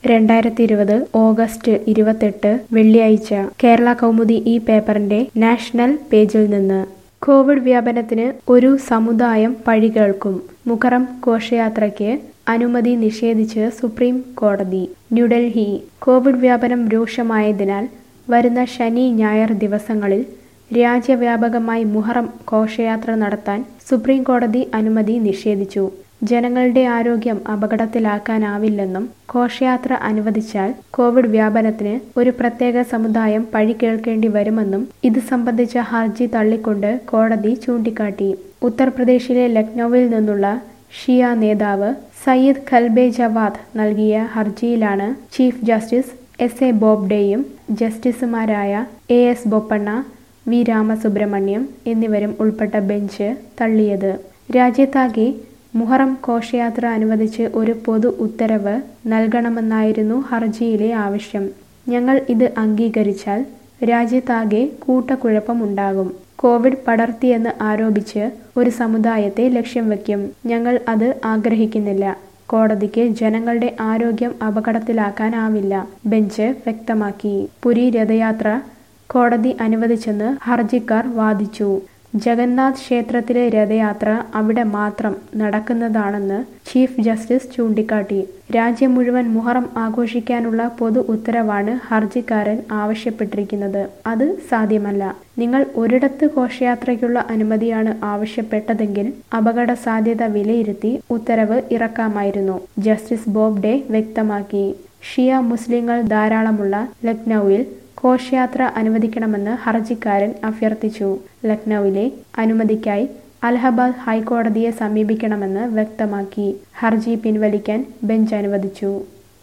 രണ്ടായിരത്തി ഇരുപത് ഓഗസ്റ്റ് ഇരുപത്തെട്ട് വെള്ളിയാഴ്ച കേരള കൗമുദി ഈ പേപ്പറിന്റെ നാഷണൽ പേജിൽ നിന്ന് കോവിഡ് വ്യാപനത്തിന് ഒരു സമുദായം പഴികേൾക്കും മുഖറം ഘോഷയാത്രയ്ക്ക് അനുമതി നിഷേധിച്ച് സുപ്രീം കോടതി ന്യൂഡൽഹി കോവിഡ് വ്യാപനം രൂക്ഷമായതിനാൽ വരുന്ന ശനി ഞായർ ദിവസങ്ങളിൽ രാജ്യവ്യാപകമായി മുഹറം ഘോഷയാത്ര നടത്താൻ സുപ്രീം കോടതി അനുമതി നിഷേധിച്ചു ജനങ്ങളുടെ ആരോഗ്യം അപകടത്തിലാക്കാനാവില്ലെന്നും ഘോഷയാത്ര അനുവദിച്ചാൽ കോവിഡ് വ്യാപനത്തിന് ഒരു പ്രത്യേക സമുദായം പഴി കേൾക്കേണ്ടി വരുമെന്നും ഇത് സംബന്ധിച്ച ഹർജി തള്ളിക്കൊണ്ട് കോടതി ചൂണ്ടിക്കാട്ടി ഉത്തർപ്രദേശിലെ ലക്നൌവിൽ നിന്നുള്ള ഷിയ നേതാവ് സയ്യിദ് ഖൽബെ ജവാദ് നൽകിയ ഹർജിയിലാണ് ചീഫ് ജസ്റ്റിസ് എസ് എ ബോബ്ഡെയും ജസ്റ്റിസുമാരായ A S Bopanna V Ramasubramanian എന്നിവരും ഉൾപ്പെട്ട ബെഞ്ച് തള്ളിയത് രാജ്യത്താകെ മുഹറം ഘോഷയാത്ര അനുവദിച്ച് ഒരു പൊതു ഉത്തരവ് നൽകണമെന്നായിരുന്നു ഹർജിയിലെ ആവശ്യം ഞങ്ങൾ ഇത് അംഗീകരിച്ചാൽ രാജ്യത്താകെ കൂട്ടക്കുഴപ്പമുണ്ടാകും കോവിഡ് പടർത്തിയെന്ന് ആരോപിച്ച് ഒരു സമുദായത്തെ ലക്ഷ്യം വയ്ക്കും ഞങ്ങൾ അത് ആഗ്രഹിക്കുന്നില്ല കോടതിക്ക് ജനങ്ങളുടെ ആരോഗ്യം അപകടത്തിലാക്കാനാവില്ല ബെഞ്ച് വ്യക്തമാക്കി പുരി രഥയാത്ര കോടതി അനുവദിച്ചെന്ന് ഹർജിക്കാർ വാദിച്ചു ജഗന്നാഥ് ക്ഷേത്രത്തിലെ രഥയാത്ര അവിടെ മാത്രം നടക്കുന്നതാണെന്ന് ചീഫ് ജസ്റ്റിസ് ചൂണ്ടിക്കാട്ടി രാജ്യം മുഴുവൻ മുഹറം ആഘോഷിക്കാനുള്ള പൊതു ഉത്തരവാണ് ഹർജിക്കാരൻ ആവശ്യപ്പെട്ടിരിക്കുന്നത് അത് സാധ്യമല്ല നിങ്ങൾ ഒരിടത്ത് ഘോഷയാത്രയ്ക്കുള്ള അനുമതിയാണ് ആവശ്യപ്പെട്ടതെങ്കിൽ അപകട സാധ്യത വിലയിരുത്തി ഉത്തരവ് ഇറക്കാമായിരുന്നു ജസ്റ്റിസ് ബോബ്ഡെ വ്യക്തമാക്കി ഷിയ മുസ്ലിങ്ങൾ ധാരാളമുള്ള ലക്നൌവിൽ ഘോഷയാത്ര അനുവദിക്കണമെന്ന് ഹർജിക്കാരൻ അഭ്യർത്ഥിച്ചു ലക്നൌവിലെ അനുമതിക്കായി അലഹബാദ് ഹൈക്കോടതിയെ സമീപിക്കണമെന്ന് വ്യക്തമാക്കി ഹർജി പിൻവലിക്കാൻ ബെഞ്ച് അനുവദിച്ചു